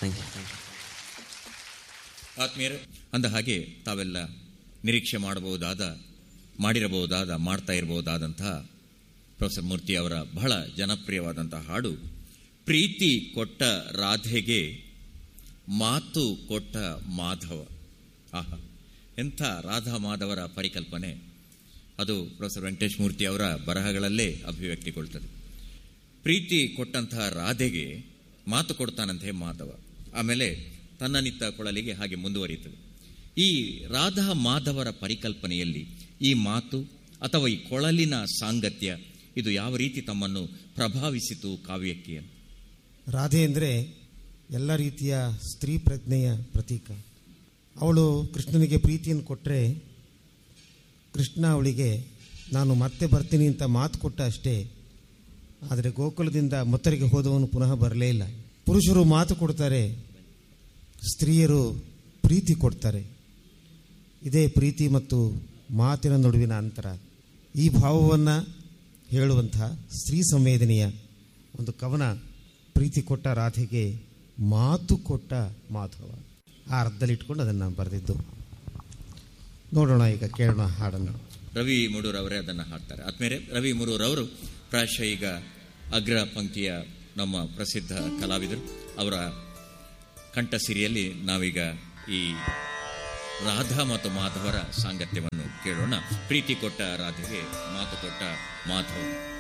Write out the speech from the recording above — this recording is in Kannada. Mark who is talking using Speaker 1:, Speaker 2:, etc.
Speaker 1: ಥ್ಯಾಂಕ್ ಯು ಥ್ಯಾಂಕ್ ಯು
Speaker 2: ಆತ್ಮೀಯರೇ ಅಂದ ಹಾಗೆ ತಾವೆಲ್ಲ ನಿರೀಕ್ಷೆ ಮಾಡಬಹುದಾದ ಮಾಡಿರಬಹುದಾದ ಮಾಡ್ತಾ ಇರಬಹುದಾದಂತಹ ಪ್ರೊಫೆಸರ್ ಮೂರ್ತಿ ಅವರ ಬಹಳ ಜನಪ್ರಿಯವಾದಂತಹ ಹಾಡು ಪ್ರೀತಿ ಕೊಟ್ಟ ರಾಧೆಗೆ ಮಾತು ಕೊಟ್ಟ ಮಾಧವ ಆಹಾ ಎಂಥ ರಾಧಾ ಮಾಧವರ ಪರಿಕಲ್ಪನೆ ಅದು ಪ್ರೊಫೆಸರ್ ವೆಂಕಟೇಶ್ ಮೂರ್ತಿ ಅವರ ಬರಹಗಳಲ್ಲೇ ಅಭಿವ್ಯಕ್ತಿಗೊಳ್ತದೆ ಪ್ರೀತಿ ಕೊಟ್ಟಂತಹ ರಾಧೆಗೆ ಮಾತು ಕೊಡ್ತಾನಂತೆ ಮಾಧವ ಆಮೇಲೆ ತನ್ನ ನಿತ್ತ ಕೊಳಲಿಗೆ ಹಾಗೆ ಮುಂದುವರಿಯುತ್ತದೆ ಈ ರಾಧಾ ಮಾಧವರ ಪರಿಕಲ್ಪನೆಯಲ್ಲಿ ಈ ಮಾತು ಅಥವಾ ಈ ಕೊಳಲಿನ ಸಾಂಗತ್ಯ ಇದು ಯಾವ ರೀತಿ ತಮ್ಮನ್ನು ಪ್ರಭಾವಿಸಿತು ಕಾವ್ಯಕ್ಕೆ
Speaker 3: ರಾಧೆ ಅಂದರೆ ಎಲ್ಲ ರೀತಿಯ ಸ್ತ್ರೀ ಪ್ರಜ್ಞೆಯ ಪ್ರತೀಕ ಅವಳು ಕೃಷ್ಣನಿಗೆ ಪ್ರೀತಿಯನ್ನು ಕೊಟ್ಟರೆ ಕೃಷ್ಣ ಅವಳಿಗೆ ನಾನು ಮತ್ತೆ ಬರ್ತೀನಿ ಅಂತ ಮಾತು ಕೊಟ್ಟ ಅಷ್ಟೇ ಆದರೆ ಗೋಕುಲದಿಂದ ಮೊತ್ತರಿಗೆ ಹೋದವನು ಪುನಃ ಬರಲೇ ಇಲ್ಲ ಪುರುಷರು ಮಾತು ಕೊಡ್ತಾರೆ ಸ್ತ್ರೀಯರು ಪ್ರೀತಿ ಕೊಡ್ತಾರೆ ಇದೇ ಪ್ರೀತಿ ಮತ್ತು ಮಾತಿನ ನಡುವಿನ ಅಂತರ ಈ ಭಾವವನ್ನು ಹೇಳುವಂತಹ ಸ್ತ್ರೀ ಸಂವೇದನೆಯ ಒಂದು ಕವನ ಪ್ರೀತಿ ಕೊಟ್ಟ ರಾಧೆಗೆ ಮಾತು ಕೊಟ್ಟ ಮಾಧವ ಆ ಅರ್ಧದಲ್ಲಿ ಇಟ್ಕೊಂಡು ಅದನ್ನು ಬರೆದಿದ್ದು ನೋಡೋಣ ಈಗ ಕೇಳೋಣ ಹಾಡನ್ನು
Speaker 2: ರವಿ ಮುಡೂರವರೇ ಅದನ್ನು ಹಾಡ್ತಾರೆ ಆದ್ಮೇಲೆ ರವಿ ಮುಡೂರವರು ಪ್ರಾಯಶಃ ಈಗ ಅಗ್ರ ಪಂಕ್ತಿಯ ನಮ್ಮ ಪ್ರಸಿದ್ಧ ಕಲಾವಿದರು ಅವರ ಕಂಠಸಿರಿಯಲ್ಲಿ ನಾವೀಗ ಈ ರಾಧಾ ಮತ್ತು ಮಾಧವರ ಸಾಂಗತ್ಯವನ್ನು ಕೇಳೋಣ ಪ್ರೀತಿ ಕೊಟ್ಟ ರಾಧೆಗೆ ಮಾತು ಕೊಟ್ಟ ಮಾಧವ